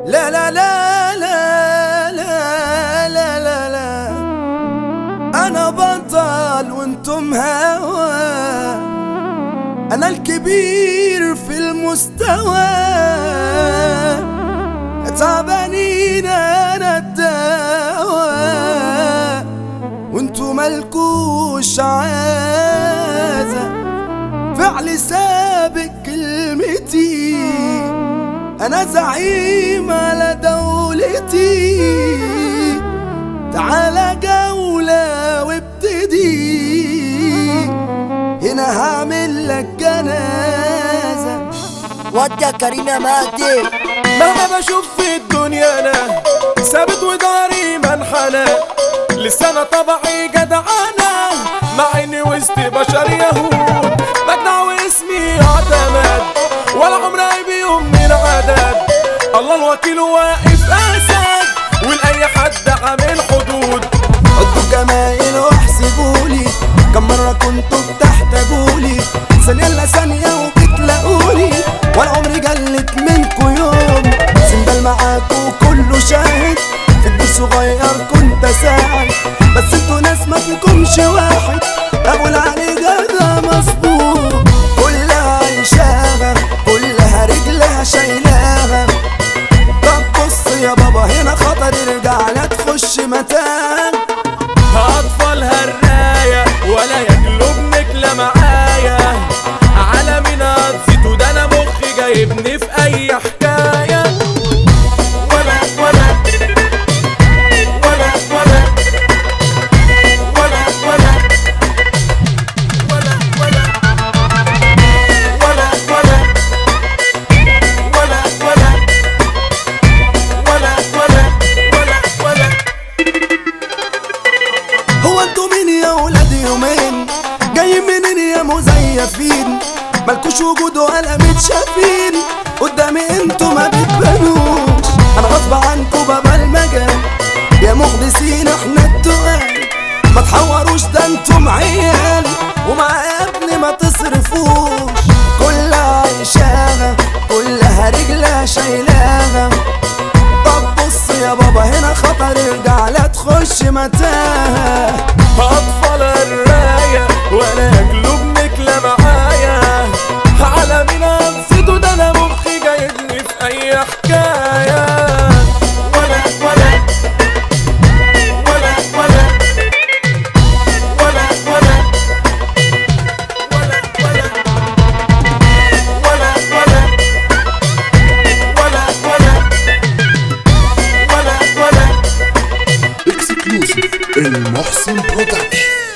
لا لا لا لا لا لا لا لا أنا بطل وانتم هوا أنا الكبير في المستوى تعبانين أنا الدواء وانتو ملكوش عازة فعلي سابق كلمتي انا زعيم على دولتي تعالى جولة وابتدي هنا هعمل لك جنازة ودي كريمة مهدي مهما بشوف في الدنيا انا ثابت وداري منحنى لسه انا طبعي جدعانة مع اني وسط بشر يهود مجدع واسمي يعتمد ولا عمري بيوم من عدد الله الوكيل واقف اسد ولاي حد عامل حدود حطوا جمايل واحسبولي كم مرة كنتوا بتحتاجولي ثانية الا ثانية وبتلاقوني ولا عمري جلت منكوا يوم سندال معاكوا كله شاهد في الدور صغير كنت اساعد بس انتوا ناس ما فيكمش واحد اقول عليه جدع مظبوط كلها عيشاها كلها رجلها شايلاها طب بص يا بابا هنا خطر ارجع لا تخش متاهه هطفال هالراية ولا يجلب نكلة معايا على مين هتزيدوا ده انا مخي جايبني في اي حكاية ولا ولا ولا ولا ولا ولا ولا ولا ولا ولا ولا ولا ولا ولا ولا ولا هو انتوا مين يا ولاد يومين جايين منين يا مزيفين مالكوش وجود ولا متشافين قدامي انتوا ما بتبانوش انا غصب عنكوا بابا المجال يا مخلصين احنا التقال ما تحوروش ده انتم عيال ومع ابني ما تصرفوش كلها عيشاها كلها رجلها شايلاها طب بص يا بابا هنا خطر ارجع لا تخش متاهه اطفال الراية ولا يقلب نكلة معايا على مين انصته ده انا مخي جايبني في اي حكاية ولا ولا ولا ولا ولا ولا ولا ولا ولا ولا ولا ولا ولا ولا اكسكلوسيف المحسن برودكشن